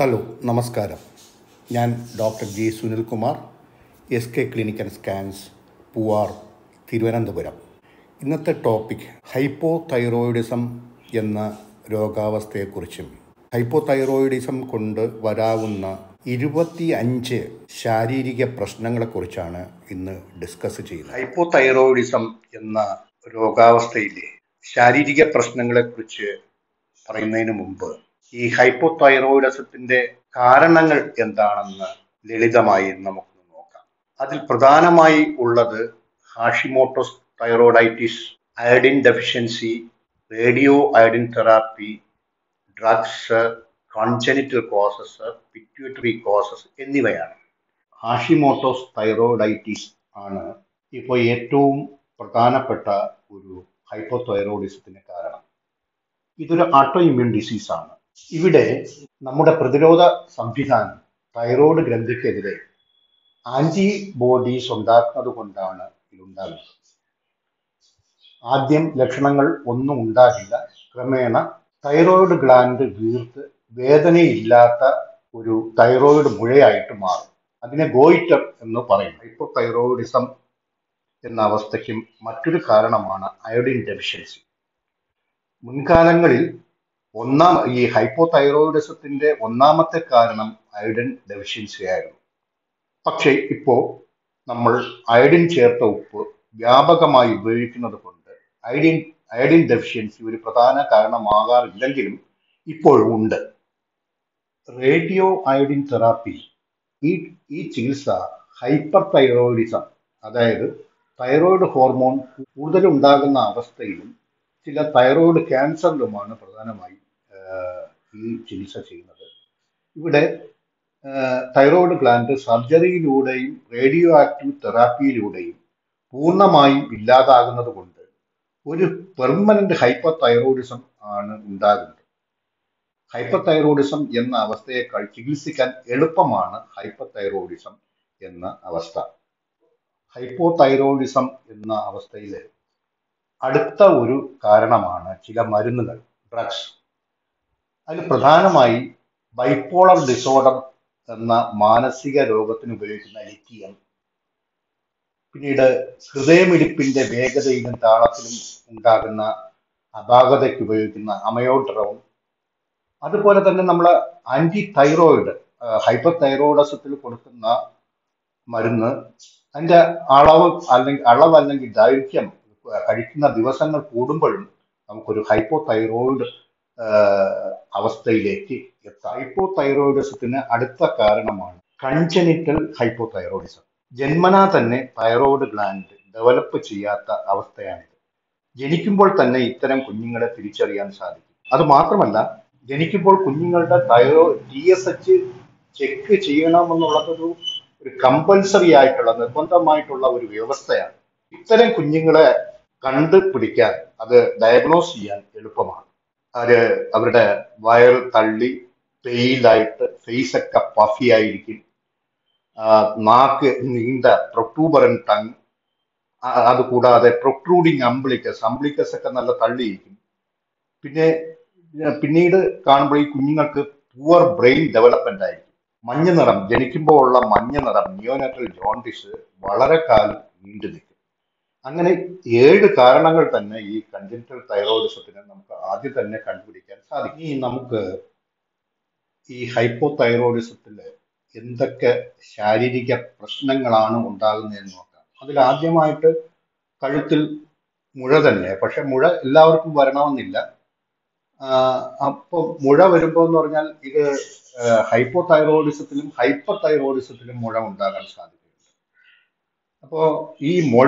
hello നമസ്കാരം ഞാൻ doctor G Sunilkumar S K clinic and scans Poovar Thiruvananthapuram ഇന്നത്തെ ടോപ്പിക് ഹൈപ്പോ തൈറോയിഡിസം എന്ന രോഗാവസ്ഥയെക്കുറിച്ചും ഹൈപ്പോ തൈറോയിഡിസം കൊണ്ട് വരാവുന്ന ഇരുപത്തി അഞ്ച് ശാരീരിക പ്രശ്നങ്ങളെക്കുറിച്ചാണ് ഇന്ന് ഡിസ്കസ് ചെയ്യുന്നത് ഹൈപ്പോ തൈറോയിഡിസം എന്ന രോഗാവസ്ഥയിലെ ശാരീരിക പ്രശ്നങ്ങളെക്കുറിച്ച് പറയുന്നതിന് മുമ്പ് ഈ ഹൈപ്പോ തൈറോയിഡസത്തിന്റെ കാരണങ്ങൾ എന്താണെന്ന് ലളിതമായി നമുക്ക് നോക്കാം അതിൽ പ്രധാനമായി ഉള്ളത് Hashimoto's thyroiditis iodine deficiency radio iodine therapy drugs congenital causes pituitary causes എന്നിവയാണ് ഹാഷിമോട്ടോസ് തൈറോയിഡൈറ്റിസ് ആണ് ഇപ്പോൾ ഏറ്റവും പ്രധാനപ്പെട്ട ഒരു ഹൈപ്പോതൈറോയിഡിസത്തിന് കാരണം ഇതൊരു ആട്ടോ ഇമ്മ്യൂൺ ഡിസീസാണ് ഇവിടെ നമ്മുടെ പ്രതിരോധ സംവിധാനം തൈറോയ്ഡ് ഗ്രന്ഥിക്കെതിരെ ആന്റിബോഡീസ് ഉണ്ടാക്കുന്നത് കൊണ്ടാണ് ഇതുണ്ടാകുന്നത് ആദ്യം ലക്ഷണങ്ങൾ ഒന്നും ഉണ്ടാകില്ല ക്രമേണ തൈറോയ്ഡ് ഗ്ലാൻഡ് വീർത്ത് വേദനയില്ലാത്ത ഒരു തൈറോയ്ഡ് മുഴയായിട്ട് മാറും അതിനെ ഗോയിറ്റർ എന്ന് പറയും ഹൈപ്പോ തൈറോയിഡിസം എന്ന അവസ്ഥയ്ക്കും മറ്റൊരു കാരണമാണ് അയോഡിൻ ഡെഫിഷ്യൻസി മുൻകാലങ്ങളിൽ ഒന്നാം ഈ ഹൈപ്പോ തൈറോയിഡിസത്തിന്റെ ഒന്നാമത്തെ കാരണം അയോഡിൻ ഡെഫിഷ്യൻസി ആയിരുന്നു പക്ഷേ ഇപ്പോൾ നമ്മൾ അയോഡിൻ ചേർത്ത ഉപ്പ് വ്യാപകമായി ഉപയോഗിക്കുന്നത് കൊണ്ട് അയോഡിൻ അയോഡിൻ ഡെഫിഷ്യൻസി ഒരു പ്രധാന കാരണമാകാറില്ലെങ്കിലും ഇപ്പോഴും ഉണ്ട് റേഡിയോ അയോഡിൻ തെറാപ്പി ഈ ഈ ചികിത്സ ഹൈപ്പർ തൈറോയിഡിസം അതായത് തൈറോയിഡ് ഹോർമോൺ കൂടുതലുണ്ടാകുന്ന അവസ്ഥയിലും ചില തൈറോയിഡ് ക്യാൻസറിലുമാണ് പ്രധാനമായും ഈ ചികിത്സ ചെയ്യുന്നത് ഇവിടെ തൈറോയിഡ് ഗ്ലാൻഡ് സർജറിയിലൂടെയും റേഡിയോ ആക്റ്റീവ് തെറാപ്പിയിലൂടെയും പൂർണ്ണമായും ഇല്ലാതാകുന്നത് കൊണ്ട് ഒരു പെർമനന്റ് ഹൈപ്പർ തൈറോയിഡിസം ആണ് ഉണ്ടാകുന്നത് ഹൈപ്പർ തൈറോയിഡിസം എന്ന അവസ്ഥയേക്കാൾ ചികിത്സിക്കാൻ എളുപ്പമാണ് ഹൈപ്പർ തൈറോയിഡിസം എന്ന അവസ്ഥ ഹൈപ്പോ തൈറോയിഡിസം എന്ന അവസ്ഥയിൽ അടുത്ത ഒരു കാരണമാണ് ചില മരുന്നുകൾ ഡ്രഗ്സ് അതിൽ പ്രധാനമായി ബൈപ്പോളർ ഡിസോർഡർ എന്ന മാനസിക രോഗത്തിന് ഉപയോഗിക്കുന്ന ലിറ്റിയം പിന്നീട് ഹൃദയമിടിപ്പിന്റെ വേഗതയിലും താളത്തിലും ഉണ്ടാകുന്ന അപാകതയ്ക്ക് ഉപയോഗിക്കുന്ന അമയോഡ്രോൺ അതുപോലെ തന്നെ നമ്മൾ ആന്റി തൈറോയിഡ് ഹൈപ്പർ തൈറോയിഡസത്തിൽ കൊടുക്കുന്ന മരുന്ന് അതിന്റെ അളവ് അല്ലെങ്കിൽ അളവ് അല്ലെങ്കിൽ ദൈർഘ്യം കഴിക്കുന്ന ദിവസങ്ങൾ കൂടുമ്പോഴും നമുക്കൊരു ഹൈപ്പോ തൈറോയിഡ് അവസ്ഥയിലേക്ക് എത്താം ഹൈപ്പോ തൈറോയിഡിസത്തിന് അടുത്ത കാരണമാണ് കൺജനിറ്റൽ ഹൈപ്പോ തൈറോയിഡിസം ജന്മനാ തന്നെ തൈറോയിഡ് ഗ്ലാൻഡ് ഡെവലപ്പ് ചെയ്യാത്ത അവസ്ഥയാണിത് ജനിക്കുമ്പോൾ തന്നെ ഇത്തരം കുഞ്ഞുങ്ങളെ തിരിച്ചറിയാൻ സാധിക്കും അത് മാത്രമല്ല ജനിക്കുമ്പോൾ കുഞ്ഞുങ്ങളുടെ thyro T S H check ചെയ്യണമെന്നുള്ളതൊരു ഒരു കമ്പൽസറി ആയിട്ടുള്ള നിർബന്ധമായിട്ടുള്ള ഒരു വ്യവസ്ഥയാണ് ഇത്തരം കുഞ്ഞുങ്ങളെ കണ്ടുപിടിക്കാൻ അത് ഡയഗ്നോസ് ചെയ്യാൻ എളുപ്പമാണ് അവര് അവരുടെ വയറ് തള്ളി പെയിലായിട്ട് ഫേസ് ഒക്കെ പഫി ആയിരിക്കും നാക്ക് നീണ്ട പ്രൊട്ടൂബറൻ ടങ് അതുകൂടാതെ പ്രൊട്രൂഡിങ് അംബ്ലിക്കസ് അംബ്ലിക്കസ് ഒക്കെ നല്ല തള്ളിയിരിക്കും പിന്നെ പിന്നീട് കാണുമ്പോൾ ഈ കുഞ്ഞുങ്ങൾക്ക് പുവർ ബ്രെയിൻ ഡെവലപ്മെന്റ് ആയിരിക്കും മഞ്ഞ നിറം ജനിക്കുമ്പോൾ ഉള്ള മഞ്ഞ നിറം നിയോനാറ്റൽ ജോണ്ടിസ് വളരെ കാലം നീണ്ടു നിൽക്കും അങ്ങനെ ഏഴ് കാരണങ്ങൾ തന്നെ ഈ കൺജനിറ്റൽ തൈറോയിഡിസത്തിന് നമുക്ക് ആദ്യം തന്നെ കണ്ടുപിടിക്കാൻ സാധിക്കും ഈ നമുക്ക് ഈ ഹൈപ്പോ തൈറോയിഡിസത്തിൽ എന്തൊക്കെ ശാരീരിക പ്രശ്നങ്ങളാണ് ഉണ്ടാകുന്നതെന്ന് നോക്കാം അതിൽ ആദ്യമായിട്ട് കഴുത്തിൽ മുഴ തന്നെ പക്ഷെ മുഴ എല്ലാവർക്കും വരണമെന്നില്ല അപ്പോൾ മുഴ വരുമ്പോൾ എന്ന് പറഞ്ഞാൽ ഇത് ഹൈപ്പോ തൈറോയിഡിസത്തിലും ഹൈപ്പർ തൈറോയിഡിസത്തിലും മുഴ ഉണ്ടാകാൻ സാധ്യതയുണ്ട് അപ്പോൾ ഈ മുഴ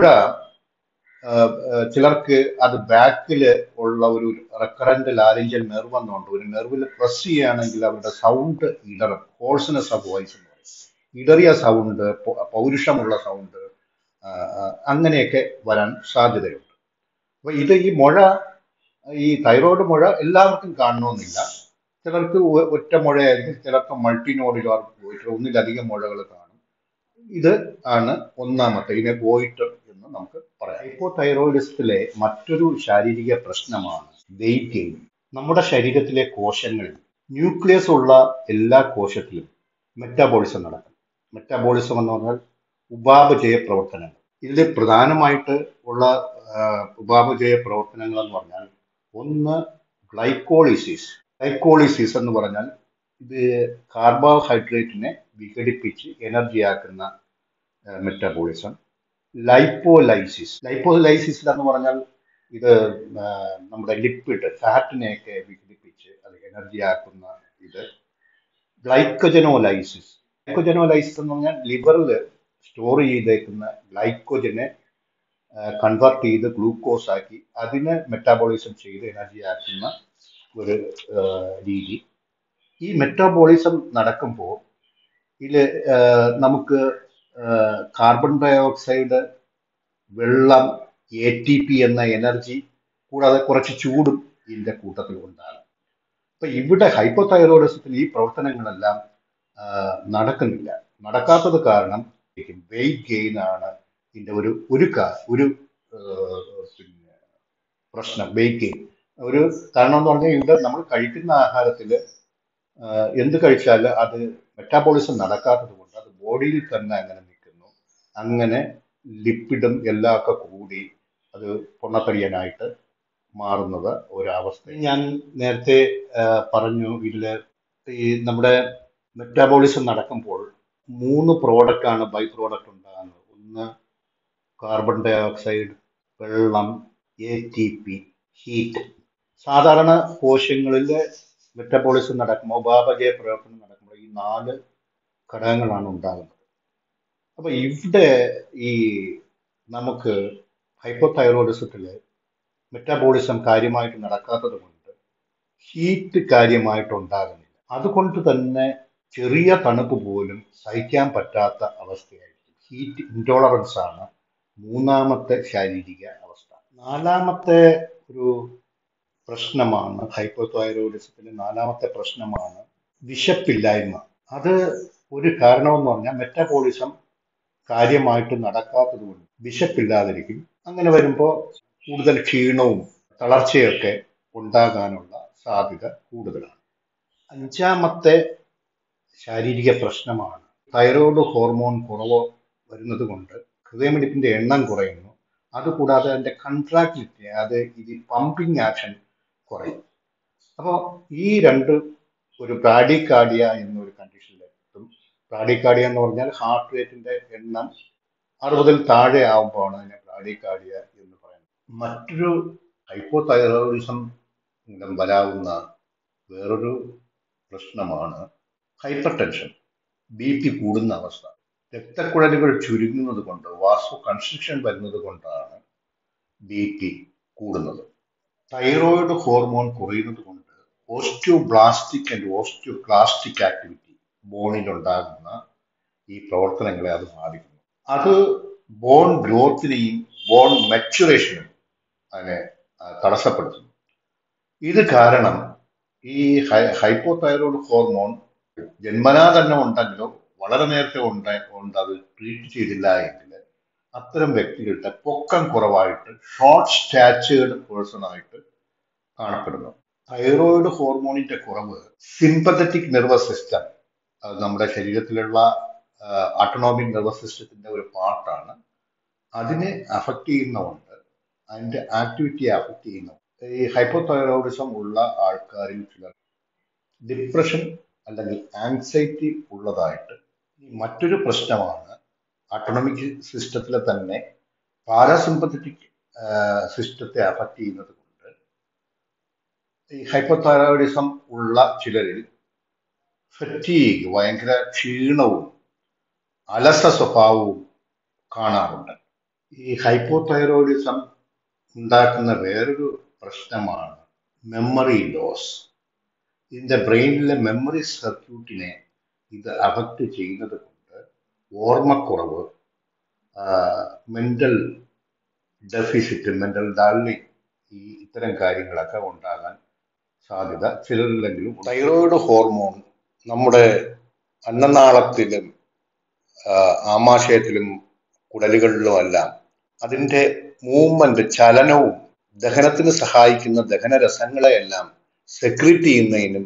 ചിലർക്ക് അത് ബാക്കിൽ ഉള്ള ഒരു റെക്കറന്റ് ലാരിഞ്ചൽ നെർവ് എന്നുണ്ട് ഒരു നെർവിൽ പ്രസ് ചെയ്യുകയാണെങ്കിൽ അവരുടെ സൗണ്ട് ഇടറും ഹോഴ്സിനെസ് ഓഫ് വോയിസ് എന്ന് പറയും ഇടറിയ സൗണ്ട് പൗരുഷമുള്ള സൗണ്ട് അങ്ങനെയൊക്കെ വരാൻ സാധ്യതയുണ്ട് അപ്പൊ ഇത് ഈ മുഴ ഈ തൈറോയ്ഡ് മുഴ എല്ലാവർക്കും കാണണമെന്നില്ല ചിലർക്ക് ഒറ്റ മുഴയായിരിക്കും ചിലർക്ക് മൾട്ടിനോഡിലാർ ഗോയിറ്റർ ഒന്നിലധികം മുഴകൾ കാണും ഇത് ആണ് ഒന്നാമത്തെ ഇതിനെ ഗോയിറ്റർ എന്ന് നമുക്ക് പറയാം ഹൈപ്പോ തൈറോയിഡിസത്തിലെ മറ്റൊരു ശാരീരിക പ്രശ്നമാണ് വെയിറ്റ് ഗെയിൻ നമ്മുടെ ശരീരത്തിലെ കോശങ്ങളിൽ ന്യൂക്ലിയസ് ഉള്ള എല്ലാ കോശത്തിലും മെറ്റാബോളിസം നടക്കും മെറ്റാബോളിസം എന്ന് പറഞ്ഞാൽ ഉപാപചയ പ്രവർത്തനങ്ങൾ ഇതിൽ പ്രധാനമായിട്ട് ഉള്ള ആ, ഉപാപചയ പ്രവർത്തനങ്ങൾ എന്ന് പറഞ്ഞാൽ ഒന്ന് ഗ്ലൈക്കോളിസിസ് ഗ്ലൈക്കോളിസിസ് എന്ന് പറഞ്ഞാൽ ഇത് കാർബോഹൈഡ്രേറ്റിനെ വിഘടിപ്പിച്ച് എനർജിയാക്കുന്ന മെറ്റാബോളിസം ലൈപ്പോലൈസിസ് ലൈപ്പോലൈസിസ് എന്ന് പറഞ്ഞാൽ ഇത് ആ, നമ്മുടെ ലിക്വിഡ് ഫാറ്റിനെയൊക്കെ വിഘടിപ്പിച്ച് അത് എനർജിയാക്കുന്ന ഇത് ഗ്ലൈക്കോജനോലൈസിസ് ഗ്ലൈക്കോജനോലൈസിസ് എന്ന് പറഞ്ഞാൽ ലിവറിൽ സ്റ്റോർ ചെയ്തേക്കുന്ന ഗ്ലൈക്കോജനെ കൺവേർട്ട് ചെയ്ത് ഗ്ലൂക്കോസ് ആക്കി അതിനെ മെറ്റാബോളിസം ചെയ്ത് എനർജി ആക്കുന്ന ഒരു ആ, രീതി ഈ മെറ്റാബോളിസം നടക്കുമ്പോൾ ഇതിൽ നമുക്ക് ആ, കാർബൺ ഡൈ ഓക്സൈഡ് വെള്ളം എ ടി പി എന്ന എനർജി കൂടാതെ കുറച്ച് ചൂടും ഇതിന്റെ കൂട്ടത്തിൽ ഉണ്ടാകും അപ്പൊ ഇവിടെ ഹൈപ്പോതൈറോയിഡിസത്തിൽ ഈ പ്രവർത്തനങ്ങളെല്ലാം ആ, നടക്കുന്നില്ല നടക്കാത്തത് കാരണം വെയിറ്റ് ഗെയിൻ ആണ് ഇതിന്റെ ഒരു ഒരു കാ- ഒരു ആ, പിന്നെ പ്രശ്നം വെയിറ്റ് ഗെയിൻ ഒരു കാരണം എന്ന് പറഞ്ഞാൽ ഇവിടെ നമ്മൾ കഴിക്കുന്ന ആഹാരത്തിൽ എന്ത് കഴിച്ചാൽ അത് മെറ്റാബോളിസം നടക്കാത്തത് കൊണ്ട് അത് ബോഡിയിൽ തന്നെ അങ്ങനെ നിൽക്കുന്നു അങ്ങനെ ലിപ്പിഡും എല്ലാം ഒക്കെ കൂടി അത് പൊണ്ണത്തടിയനായിട്ട് മാറുന്നത് ഒരവസ്ഥ ഞാൻ നേരത്തെ ആ, പറഞ്ഞു ഇതില് ഈ നമ്മുടെ മെറ്റാബോളിസം നടക്കുമ്പോൾ മൂന്ന് പ്രോഡക്റ്റ് ആണ് ബൈ പ്രോഡക്റ്റ് ഉണ്ടാകുന്നത് ഒന്ന് കാർബൺ ഡൈ ഓക്സൈഡ് വെള്ളം എ ടി പി ഹീറ്റ് സാധാരണ കോശങ്ങളിൽ മെറ്റബോളിസം നടക്കുമ്പോൾ ഉപാപചയ പ്രവർത്തനം നടക്കുമ്പോൾ ഈ നാല് ഘടകങ്ങളാണ് ഉണ്ടാകുന്നത് അപ്പൊ ഇവിടെ ഈ നമുക്ക് ഹൈപ്പോതൈറോയിഡിസത്തിൽ മെറ്റാബോളിസം കാര്യമായിട്ട് നടക്കാത്തത് കൊണ്ട് ഹീറ്റ് കാര്യമായിട്ട് ഉണ്ടാകുന്നില്ല അതുകൊണ്ട് തന്നെ ചെറിയ തണുപ്പ് പോലും സഹിക്കാൻ പറ്റാത്ത അവസ്ഥയായിരിക്കും ഹീറ്റ് ഇൻടോളറൻസ് ആണ് മൂന്നാമത്തെ ശാരീരിക അവസ്ഥ നാലാമത്തെ ഒരു പ്രശ്നമാണ് ഹൈപ്പോതൈറോയിഡിസത്തിലെ നാലാമത്തെ പ്രശ്നമാണ് വിശപ്പില്ലായ്മ അത് ഒരു കാരണമെന്ന് പറഞ്ഞാൽ മെറ്റാബോളിസം കാര്യമായിട്ട് നടക്കാത്തത് കൊണ്ട് വിശപ്പില്ലാതിരിക്കും അങ്ങനെ വരുമ്പോൾ കൂടുതൽ ക്ഷീണവും തളർച്ചയൊക്കെ ഉണ്ടാകാനുള്ള സാധ്യത കൂടുതലാണ് അഞ്ചാമത്തെ ശാരീരിക പ്രശ്നമാണ് തൈറോയ്ഡ് ഹോർമോൺ കുറവ് വരുന്നത് കൊണ്ട് ഹൃദയമിടിപ്പിന്റെ എണ്ണം കുറയുന്നു അതുകൂടാതെ അതിന്റെ കൺട്രാക്ടിലിറ്റി അത് ഇത് പമ്പിങ് ആക്ഷൻ കുറയും അപ്പോൾ ഈ രണ്ട് ഒരു ബ്രാഡിക്കാർഡിയ എന്നൊരു കണ്ടീഷനിലെത്തും ബ്രാഡിക്കാർഡിയ എന്ന് പറഞ്ഞാൽ ഹാർട്ട് റേറ്റിന്റെ എണ്ണം അറുപതിൽ താഴെ ആവുമ്പോഴാണ് അതിനെ ബ്രാഡിക്കാർഡിയ എന്ന് പറയുന്നത് മറ്റൊരു ഹൈപ്പോതൈറോയിഡിസം മൂലം വരാവുന്ന വേറൊരു പ്രശ്നമാണ് ഹൈപ്പർ ടെൻഷൻ ബി പി കൂടുന്ന അവസ്ഥ രക്തക്കുഴലുകൾ ചുരുങ്ങുന്നത് കൊണ്ട് വാസോ കൺസ്ട്രക്ഷൻ വരുന്നത് കൊണ്ടാണ് ബി പി കൂടുന്നത് തൈറോയിഡ് ഹോർമോൺ കുറയുന്നത് കൊണ്ട് ഓസ്റ്റിയോബ്ലാസ്റ്റിക് ആൻഡ് ഓസ്റ്റിയോക്ലാസ്റ്റിക് ആക്ടിവിറ്റി ബോണിൽ ഉണ്ടാകുന്ന ഈ പ്രവർത്തനങ്ങളെ അത് ബാധിക്കുന്നു അത് ബോൺ ഗ്രോത്തിനെയും ബോൺ മെച്ചുറേഷനും അതിനെ ആ, തടസ്സപ്പെടുത്തുന്നു ഇത് കാരണം ഈ ഹൈപ്പോതൈറോയ്ഡ് ഹോർമോൺ ജന്മനാ തന്നെ ഉണ്ടെങ്കിലോ വളരെ നേരത്തെ ഉണ്ട് ഉണ്ട് അത് ട്രീറ്റ് ചെയ്തില്ല എങ്കിൽ അത്തരം വ്യക്തികളുടെ പൊക്കം കുറവായിട്ട് ഷോർട്ട് സ്റ്റാച്ചേർഡ് പേഴ്സൺ ആയിട്ട് കാണപ്പെടുന്നു തൈറോയിഡ് ഹോർമോണിന്റെ കുറവ് സിമ്പത്തറ്റിക് നെർവസ് സിസ്റ്റം അത് നമ്മുടെ ശരീരത്തിലുള്ള അട്ടോണോമിക് നെർവസ് സിസ്റ്റത്തിന്റെ ഒരു പാർട്ടാണ് അതിനെ അഫക്റ്റ് ചെയ്യുന്നതുകൊണ്ട് അതിന്റെ ആക്ടിവിറ്റിയെ അഫക്റ്റ് ചെയ്യുന്നു ഈ ഹൈപ്പോതൈറോയിഡിസം ഉള്ള ആൾക്കാരിൽ ചിലർ ഡിപ്രഷൻ അല്ലെങ്കിൽ ആങ്സൈറ്റി ഉള്ളതായിട്ട് ഈ മറ്റൊരു പ്രശ്നമാണ് ഓട്ടോണമിക് സിസ്റ്റത്തിലെ തന്നെ പാരാസിമ്പത്തറ്റിക് സിസ്റ്റത്തെ അഫക്റ്റ് ചെയ്യുന്നത് കൊണ്ട് ഈ ഹൈപ്പോതൈറോയിഡിസം ഉള്ള ചിലരിൽ ഫറ്റീഗ് ഭയങ്കര ക്ഷീണവും അലസ സ്വഭാവവും കാണാറുണ്ട് ഈ ഹൈപ്പോതൈറോയിഡിസം ഉണ്ടാക്കുന്ന വേറൊരു പ്രശ്നമാണ് മെമ്മറി ലോസ് ഇതിന്റെ ബ്രെയിനിലെ മെമ്മറി സർക്യൂട്ടിനെ ഇത് അഫക്റ്റ് ചെയ്യുന്നത് കൊണ്ട് ഓർമ്മക്കുറവ് മെന്റൽ ഡെഫിസിറ്റ് മെന്റൽ ഡള്ളിങ് ഈ ഇത്തരം കാര്യങ്ങളൊക്കെ ഉണ്ടാകാൻ സാധ്യത ചിലരിലെങ്കിലും തൈറോയിഡ് ഹോർമോൺ നമ്മുടെ അന്നനാളത്തിലും ആ, ആമാശയത്തിലും കുടലുകളിലുമെല്ലാം അതിന്റെ മൂവ്മെന്റ് ചലനവും ദഹനത്തിന് സഹായിക്കുന്ന ദഹനരസങ്ങളെയെല്ലാം സെക്രീറ്റ് ചെയ്യുന്നതിനും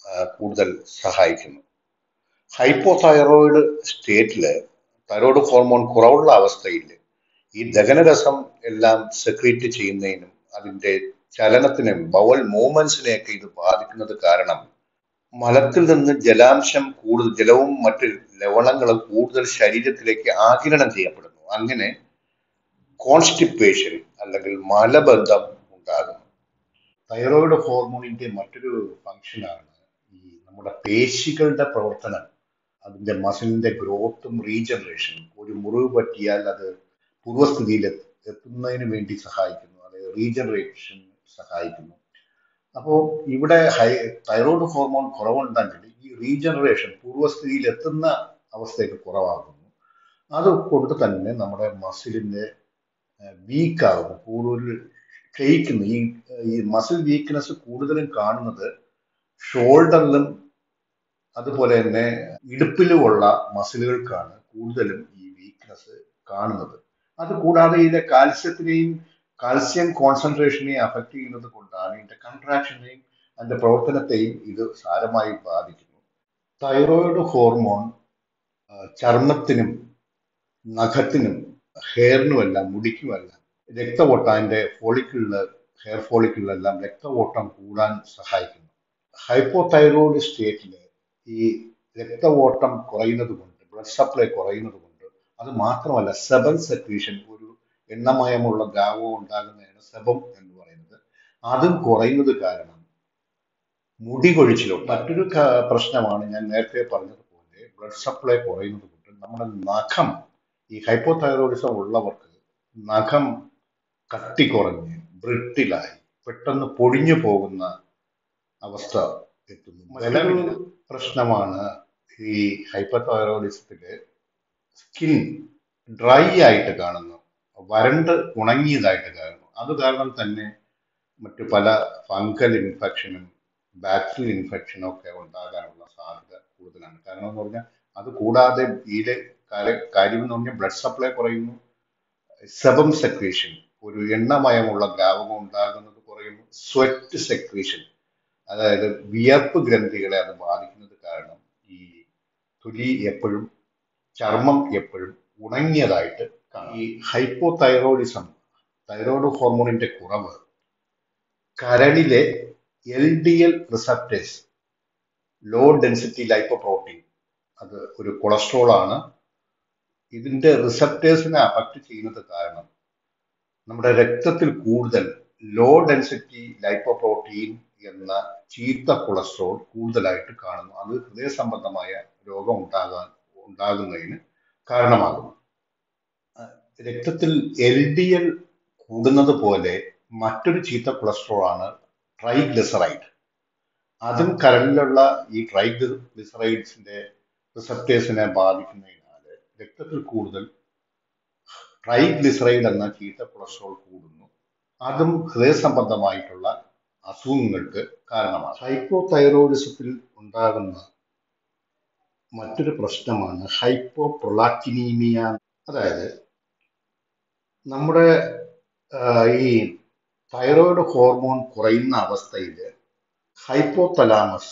ആ, കൂടുതൽ സഹായിക്കുന്നു ഹൈപ്പോതൈറോയിഡ് സ്റ്റേറ്റില് തൈറോയ്ഡ് ഹോർമോൺ കുറവുള്ള അവസ്ഥയിൽ ഈ ദഹനരസം എല്ലാം സെക്രീറ്റ് ചെയ്യുന്നതിനും അതിന്റെ ചലനത്തിനും ബവൽ മൂവ്മെന്റ്സിനെയൊക്കെ ഇത് ബാധിക്കുന്നത് കാരണം മലത്തിൽ നിന്ന് ജലാംശം കൂടുതൽ ജലവും മറ്റ് ലവണങ്ങളും കൂടുതൽ ശരീരത്തിലേക്ക് ആഗിരണം ചെയ്യപ്പെടുന്നു അങ്ങനെ കോൺസ്റ്റിപ്പേഷൻ അല്ലെങ്കിൽ മലബന്ധം ഉണ്ടാകുന്നു തൈറോയ്ഡ് ഹോർമോണിന്റെ മറ്റൊരു ഫംഗ്ഷനാണ് ഈ നമ്മുടെ പേശികളുടെ പ്രവർത്തനം അതിന്റെ മസിലിന്റെ ഗ്രോത്തും റീജനറേഷനും ഒരു മുറിവ് പറ്റിയാൽ അത് പൂർവ്വസ്ഥിതിയിൽ എത്ത- എത്തുന്നതിന് വേണ്ടി സഹായിക്കുന്നു അതായത് റീജനറേഷൻ സഹായിക്കുന്നു അപ്പോൾ ഇവിടെ ഹൈ തൈറോയ്ഡ് ഹോർമോൺ കുറവുണ്ടെങ്കിൽ ഈ റീജനറേഷൻ പൂർവ്വസ്ഥിതിയിൽ എത്തുന്ന അവസ്ഥയൊക്കെ കുറവാകുന്നു അതുകൊണ്ട് തന്നെ നമ്മുടെ മസിലിന്റെ വീക്ക് ആകുന്നു കൂടുതൽ ക്ഷയിക്കുന്നു ഈ ഈ മസിൽ വീക്ക്നെസ് കൂടുതലും കാണുന്നത് ഷോൾഡറിലും അതുപോലെ തന്നെ ഇടുപ്പിലുമുള്ള മസിലുകൾക്കാണ് കൂടുതലും ഈ വീക്ക്നെസ് കാണുന്നത് അത് കൂടാതെ ഇതിലെ കാൽസ്യത്തിനെയും കാൽസ്യം കോൺസെൻട്രേഷനെയും അഫക്റ്റ് ചെയ്യുന്നത് കൊണ്ടാണ് ഇതിന്റെ കൺട്രാക്ഷനെയും അതിന്റെ പ്രവർത്തനത്തെയും ഇത് സാരമായി ബാധിക്കുന്നു തൈറോയിഡ് ഹോർമോൺ ആ, ചർമ്മത്തിനും നഖത്തിനും ഹെയറിനുമെല്ലാം മുടിക്കുമെല്ലാം രക്തഓട്ടാന്റെ ഫോളിക്കിളില് ഹെയർ ഫോളിക്കിളിലെല്ലാം രക്തഓട്ടം കൂടാൻ സഹായിക്കുന്നു ഹൈപ്പോതൈറോയിഡ് സ്റ്റേറ്റില് ഈ രക്തഓട്ടം കുറയുന്നത് കൊണ്ട് ബ്ലഡ് സപ്ലൈ കുറയുന്നത് കൊണ്ട് അത് മാത്രമല്ല സെബം സെക്രീഷൻ ഒരു എണ്ണമയമുള്ള ദ്രാവകം ഉണ്ടാകുന്നതാണ് സെബം എന്ന് പറയുന്നത് അതും കുറയുന്നത് കാരണം മുടി കൊഴിച്ചിലും മറ്റൊരു ക- പ്രശ്നമാണ് ഞാൻ നേരത്തെ പറഞ്ഞതുപോലെ ബ്ലഡ് സപ്ലൈ കുറയുന്നത് കൊണ്ട് നമ്മുടെ നഖം ഈ ഹൈപ്പോതൈറോയിഡിസം ഉള്ളവർക്ക് നഖം കട്ടി കുറഞ്ഞ് ബ്രിട്ടിലായി പെട്ടെന്ന് പൊടിഞ്ഞു പോകുന്ന അവസ്ഥ എത്തുന്നു മറ്റൊരു പ്രശ്നമാണ് ഈ ഹൈപ്പോതൈറോയിഡിസത്തില് സ്കിൻ ഡ്രൈ ആയിട്ട് കാണുന്നു വരണ്ട് ഉണങ്ങിയതായിട്ട് കാണുന്നു അത് കാരണം തന്നെ മറ്റു പല ഫംഗൽ ഇൻഫെക്ഷനും ബാക്ടീരിയൽ ഇൻഫെക്ഷനും ഒക്കെ ഉണ്ടാകാനുള്ള സാധ്യത കൂടുതലാണ് കാരണം എന്ന് പറഞ്ഞാൽ അത് കൂടാതെ ഇതിലെ കാര്യ- കാര്യം എന്ന് പറഞ്ഞാൽ ബ്ലഡ് സപ്ലൈ കുറയുന്നു സെബം സെക്രീഷൻ ഒരു എണ്ണമയമുള്ള ദ്രാവകം ഉണ്ടാകുന്നത് കുറയുന്നു സ്വെറ്റ് സെക്രീഷൻ അതായത് വിയർപ്പ് ഗ്രന്ഥികളെ അത് ബാധിക്കുന്നത് കാരണം ഈ തൊലി എപ്പോഴും ചർമ്മം എപ്പോഴും ഉണങ്ങിയതായിട്ട് കാണും ഈ ഹൈപ്പോതൈറോയിഡിസം തൈറോയ്ഡ് ഹോർമോണിന്റെ കുറവ് കരളിലെ L D L receptors low density lipoprotein അത് ഒരു കൊളസ്ട്രോൾ ആണ് ഇതിന്റെ റിസപ്റ്റേഴ്സിനെ അഫക്റ്റ് ചെയ്യുന്നത് കാരണം നമ്മുടെ രക്തത്തിൽ കൂടുതൽ ലോ ഡെൻസിറ്റി ലൈപ്പോപ്രോട്ടീൻ എന്ന ചീത്ത കൊളസ്ട്രോൾ കൂടുതലായിട്ട് കാണുന്നു അത് ഹൃദയ സംബന്ധമായ രോഗം ഉണ്ടാകാൻ ഉണ്ടാകുന്നതിന് കാരണമാകുന്നു അഹ് രക്തത്തിൽ എൽ ഡി എൽ കൂടുന്നത് പോലെ മറ്റൊരു ചീത്ത കൊളസ്ട്രോൾ ആണ് ട്രൈഗ്ലിസറൈഡ് അതും കരളിലുള്ള ഈ ട്രൈഗ്ലിസറൈഡ്സിന്റെ റിസപ്റ്റേഴ്സിനെ ബാധിക്കുന്നതിനാൽ രക്തത്തിൽ കൂടുതൽ ട്രൈഗ്ലിസറൈഡ് എന്ന ചീത്ത കൊളസ്ട്രോൾ കൂടുന്നു അതും ഹൃദയ സംബന്ധമായിട്ടുള്ള അസുഖങ്ങൾക്ക് കാരണമാണ് ഹൈപ്പോതൈറോയിഡിസത്തിൽ ഉണ്ടാകുന്ന മറ്റൊരു പ്രശ്നമാണ് ഹൈപ്പോപ്രൊലാക്റ്റിനീമിയ അതായത് നമ്മുടെ ആ, ഈ തൈറോയ്ഡ് ഹോർമോൺ കുറയുന്ന അവസ്ഥയിൽ ഹൈപ്പോതലാമസ്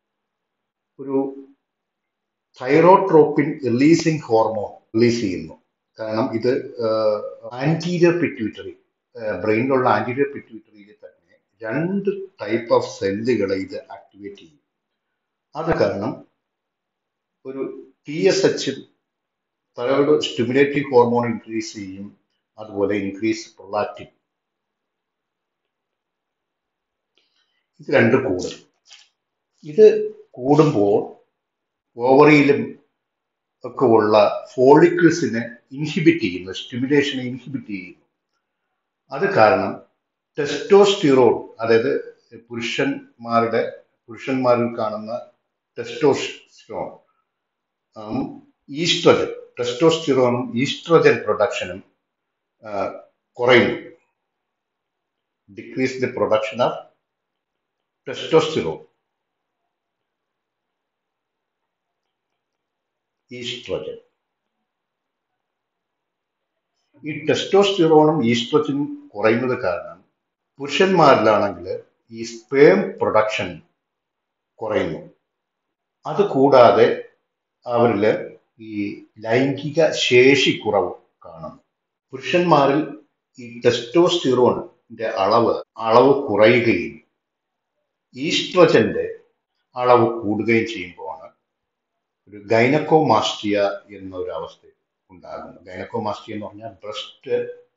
ഒരു തൈറോട്രോപ്പിൻ റിലീസിങ് ഹോർമോൺ റിലീസ് ചെയ്യുന്നു കാരണം ഇത് ആന്റീരിയർ പിറ്റ്യൂട്ടറി ബ്രെയിനിലുള്ള ആന്റീരിയർ പിറ്റ്യൂട്ടറിയിൽ തന്നെ രണ്ട് ടൈപ്പ് ഓഫ് സെല്ലുകളെ ഇത് ആക്ടിവേറ്റ് ചെയ്യും അത് കാരണം ഒരു T S H thyroid stimulating hormone increase ചെയ്യും അതുപോലെ ഇൻക്രീസ് പ്രൊലാക്റ്റിൻ ഇത് രണ്ട് കൂടും ഇത് കൂടുമ്പോൾ ഓവറിയിലും ഒക്കെ ഉള്ള ഫോളിക്കിൾസിനെ ഇൻഹിബിറ്റ് ചെയ്യുന്നു സ്റ്റിമുലേഷനെ ഇൻഹിബിറ്റ് ചെയ്യുന്നു അത് കാരണം ടെസ്റ്റോസ്റ്റിറോൺ അതായത് പുരുഷന്മാരുടെ പുരുഷന്മാരിൽ കാണുന്ന ടെസ്റ്റോസ്റ്റിറോൺ ഈസ്ട്രജൻ ടെസ്റ്റോസ്റ്റിറോണും ഈസ്ട്രജൻ പ്രൊഡക്ഷനും കുറയുന്നു decrease the production of testosterone oestrogen ഈ ടെസ്റ്റോസ്റ്റിറോണും ഈസ്ട്രജനും കുറയുന്നത് കാരണം പുരുഷന്മാരിലാണെങ്കിൽ ഈ സ്പേം പ്രൊഡക്ഷൻ കുറയുന്നു അത് കൂടാതെ അവരിൽ ഈ ലൈംഗിക ശേഷി കുറവ് കാണുന്നു പുരുഷന്മാരിൽ ഈ ടെസ്റ്റോസ്റ്റിറോണിന്റെ അളവ് അളവ് കുറയുകയും ഈസ്ട്രജന്റെ അളവ് കൂടുകയും ചെയ്യുമ്പോഴാണ് ഒരു ഗൈനക്കോമാസ്റ്റിയ എന്നൊരു അവസ്ഥ ഉണ്ടാകുന്നത് ഗൈനക്കോമാസ്റ്റിയ എന്ന് പറഞ്ഞാൽ ബ്രസ്റ്റ്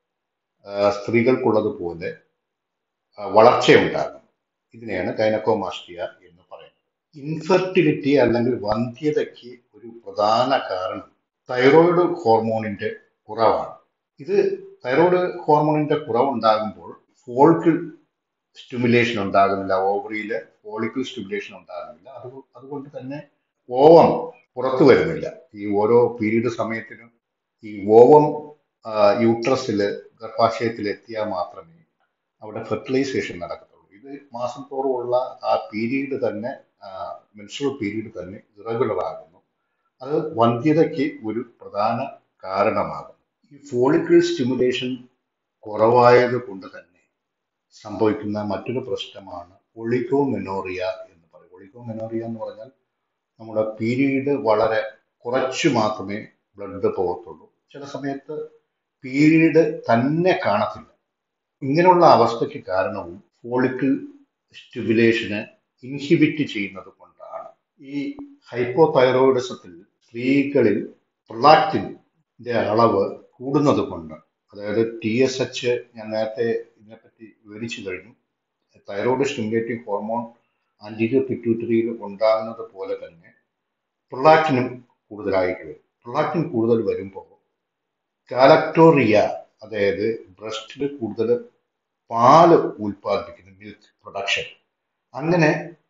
സ്ത്രീകൾക്കുള്ളതുപോലെ വളർച്ചയുണ്ടാകുന്നു ഇതിനെയാണ് ഗൈനക്കോമാസ്റ്റിയ എന്ന് പറയുന്നത് ഇൻഫെർട്ടിലിറ്റി അല്ലെങ്കിൽ വന്ധ്യതയ്ക്ക് ഒരു പ്രധാന കാരണം തൈറോയിഡ് ഹോർമോണിന്റെ കുറവാണ് ഇത് തൈറോയിഡ് ഹോർമോണിന്റെ കുറവുണ്ടാകുമ്പോൾ ഫോളിക്കിൾ സ്റ്റിമുലേഷൻ ഉണ്ടാകുന്നില്ല ഓവറിയിൽ ഫോളിക്കിൾ സ്റ്റിമുലേഷൻ ഉണ്ടാകുന്നില്ല അത് അതുകൊണ്ട് തന്നെ ഓവം പുറത്തു വരുന്നില്ല ഈ ഓരോ പീരീഡ് സമയത്തിനും ഈ ഓവം യൂട്രസിൽ ഗർഭാശയത്തിൽ എത്തിയാൽ മാത്രമേ അവിടെ ഫെർട്ടിലൈസേഷൻ നടക്കത്തുള്ളൂ ഇത് മാസം തോറുമുള്ള ആ പീരീഡ് തന്നെ മെൻസ്ട്രൽ പീരീഡ് തന്നെ ഇറഗുലർ ആകുന്നു അത് വന്ധ്യതയ്ക്ക് ഒരു പ്രധാന കാരണമാകും ഈ ഫോളിക്കിൾ സ്റ്റിമുലേഷൻ കുറവായത് കൊണ്ട് തന്നെ സംഭവിക്കുന്ന മറ്റൊരു പ്രശ്നമാണ് ഒളിഗോമെനോറിയ എന്ന് പറയും ഒളിഗോമെനോറിയ എന്ന് പറഞ്ഞാൽ നമ്മുടെ പീരീഡ് വളരെ കുറച്ച് മാത്രമേ ബ്ലഡ് പോകത്തുള്ളൂ ചില സമയത്ത് പീരീഡ് തന്നെ കാണത്തില്ല ഇങ്ങനെയുള്ള അവസ്ഥയ്ക്ക് കാരണവും ഫോളിക്കിൾ സ്റ്റിമുലേഷന് ഇൻഹിബിറ്റ് ചെയ്യുന്നത് കൊണ്ടാണ് ഈ ഹൈപ്പോതൈറോയിഡിസത്തിൽ സ്ത്രീകളിൽ പ്രൊലാക്റ്റിൻ്റെ അളവ് കൂടുന്നത് കൊണ്ട് അതായത് ടി എസ് എച്ച് ഞാൻ നേരത്തെ ഇതിനെപ്പറ്റി വിവരിച്ചു കഴിഞ്ഞു തൈറോയ്ഡ് സ്റ്റിമുലേറ്റിംഗ് ഹോർമോൺ ആൻറ്റീരിയർ പിറ്റ്യൂട്ടറിയിൽ ഉണ്ടാകുന്നത് പോലെ തന്നെ പ്രൊലാക്റ്റിനും കൂടുതലായിട്ട് വരും പ്രൊലാക്റ്റിൻ കൂടുതൽ വരുമ്പോൾ കാലക്ടോറിയ അതായത് ബ്രസ്റ്റിൽ കൂടുതൽ പാല് ഉൽപ്പാദിപ്പിക്കുന്നു മിൽക്ക് പ്രൊഡക്ഷൻ അങ്ങനെ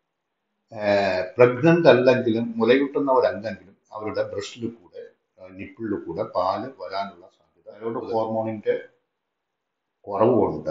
പ്രഗ്നന്റ് അല്ലെങ്കിലും മുലയൂട്ടുന്നവരല്ലെങ്കിലും അവരുടെ ബ്രസ്റ്റിൽ കൂടെ നിപ്പിളിൽ കൂടെ പാല് വരാനുള്ള സാധ്യത തൈറോയ്ഡ് ഹോർമോണിന്റെ കുറവ് കൊണ്ട്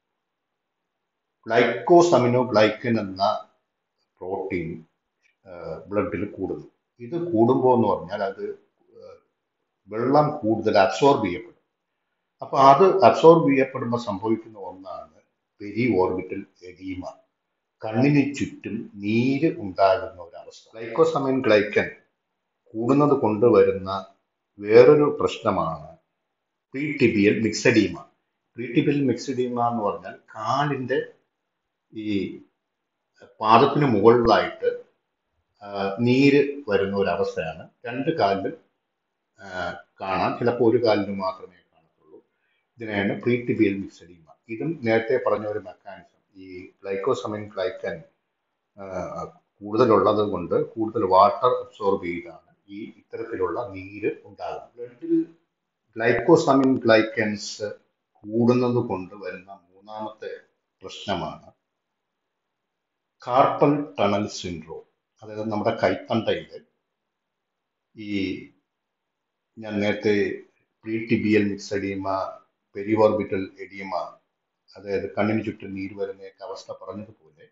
ഗ്ലൈക്കോസമിനോ ഗ്ലൈക്കൻ എന്ന പ്രോട്ടീൻ ബ്ലഡിൽ കൂടുന്നു ഇത് കൂടുമ്പോൾ എന്ന് പറഞ്ഞാൽ അത് വെള്ളം കൂടുതൽ അബ്സോർബ് ചെയ്യപ്പെടും അപ്പൊ അത് അബ്സോർബ് ചെയ്യപ്പെടുമ്പോൾ സംഭവിക്കുന്ന ഒന്നാണ് പെരി ഓർബിറ്റൽ എഡീമ കണ്ണിന് ചുറ്റും നീര് ഉണ്ടാകുന്ന ഒരവസ്ഥ ഗ്ലൈക്കോസമൈൻ ഗ്ലൈക്കൻ കൂടുന്നത് കൊണ്ടുവരുന്ന വേറൊരു പ്രശ്നമാണ് പ്രീടിബിയൽ മിക്സഡീമ പ്രീടിബിയൽ മിക്സഡീമ എന്ന് പറഞ്ഞാൽ കാലിന്റെ ഈ പാദത്തിന് മുകളിലായിട്ട് നീര് വരുന്ന ഒരവസ്ഥയാണ് രണ്ട് കാലിലും കാണാം ചിലപ്പോൾ ഒരു കാലിന് മാത്രമേ കാണത്തുള്ളൂ ഇതിനെയാണ് പ്രീടിബിയൽ മിക്സഡീമ ഇതും നേരത്തെ പറഞ്ഞ ഒരു മെക്കാനിസം ഈ ഗ്ലൈക്കോസമിൻ ഗ്ലൈക്കൻ കൂടുതലുള്ളത് കൊണ്ട് കൂടുതൽ വാട്ടർ അബ്സോർബ് ചെയ്താണ് ഈ ഇത്തരത്തിലുള്ള നീര് ഉണ്ടാകുന്നത് ബ്ലഡിൽ ഗ്ലൈക്കോസമിൻ ഗ്ലൈക്കൻസ് കൂടുന്നത് കൊണ്ട് വരുന്ന മൂന്നാമത്തെ പ്രശ്നമാണ് കാർപ്പൽ ടണൽ സിൻഡ്രോം അതായത് നമ്മുടെ കൈത്തണ്ടയിൽ ഈ ഞാൻ നേരത്തെ പ്രീ ടിബിയൽ മിക്സഡീമ പെരിയോർബിറ്റൽ എഡിയമ അതായത് കണ്ണിന് ചുറ്റും നീര് വരുന്നയൊക്കെ അവസ്ഥ പറഞ്ഞതുപോലെ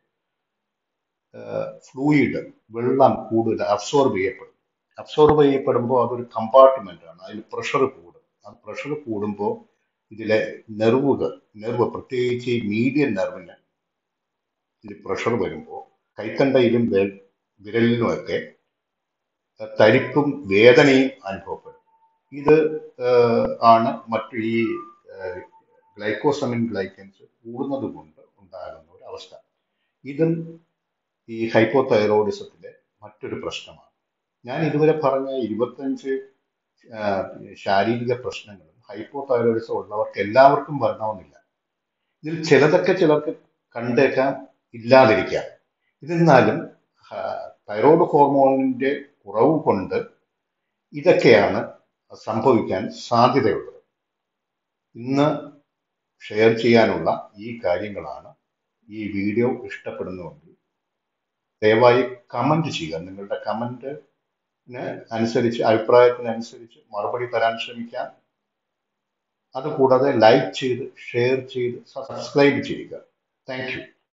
ഫ്ലൂയിഡ് വെള്ളം കൂടുതൽ അബ്സോർബ് ചെയ്യപ്പെടും അബ്സോർബ് ചെയ്യപ്പെടുമ്പോൾ അതൊരു കമ്പാർട്ട്മെന്റ് ആണ് അതിൽ പ്രഷർ കൂടും ആ പ്രഷർ കൂടുമ്പോൾ ഇതിലെ നെർവുകൾ നെർവ് പ്രത്യേകിച്ച് ഈ മീഡിയൻ നെർവിന് ഇതിൽ പ്രഷർ വരുമ്പോൾ കൈത്തണ്ടയിലും വിരലിലുമൊക്കെ തരിപ്പും വേദനയും അനുഭവപ്പെടും ഇത് ആണ് മറ്റു ഈ ഗ്ലൈക്കോസമിൻ ഗ്ലൈക്കൻസ് കൂടുന്നത് കൊണ്ട് ഉണ്ടാകുന്ന ഒരു അവസ്ഥ ഇതും ഈ ഹൈപ്പോതൈറോയിഡിസത്തിലെ മറ്റൊരു പ്രശ്നമാണ് ഞാൻ ഇതുവരെ പറഞ്ഞ ഇരുപത്തഞ്ച് ശാരീരിക പ്രശ്നങ്ങളും ഹൈപ്പോതൈറോയിഡിസം ഉള്ളവർക്ക് എല്ലാവർക്കും വരണമെന്നില്ല ഇതിൽ ചിലതൊക്കെ ചിലർക്ക് കണ്ടേക്കാം ഇല്ലാതിരിക്കാം എന്നിരുന്നാലും തൈറോയ്ഡ് ഹോർമോണിന്റെ കുറവ് കൊണ്ട് ഇതൊക്കെയാണ് സംഭവിക്കാൻ സാധ്യതയുള്ളത് ഇന്ന് ഷെയർ ചെയ്യാനുള്ള ഈ കാര്യങ്ങളാണ് ഈ വീഡിയോ ഇഷ്ടപ്പെടുന്നുവെങ്കിൽ ദയവായി കമന്റ് ചെയ്യുക നിങ്ങളുടെ കമന്റിന് അനുസരിച്ച് അഭിപ്രായത്തിനനുസരിച്ച് മറുപടി തരാൻ ശ്രമിക്കാം അതുകൂടാതെ ലൈക്ക് ചെയ്ത് ഷെയർ ചെയ്ത് സബ്സ്ക്രൈബ് ചെയ്യുക താങ്ക് യു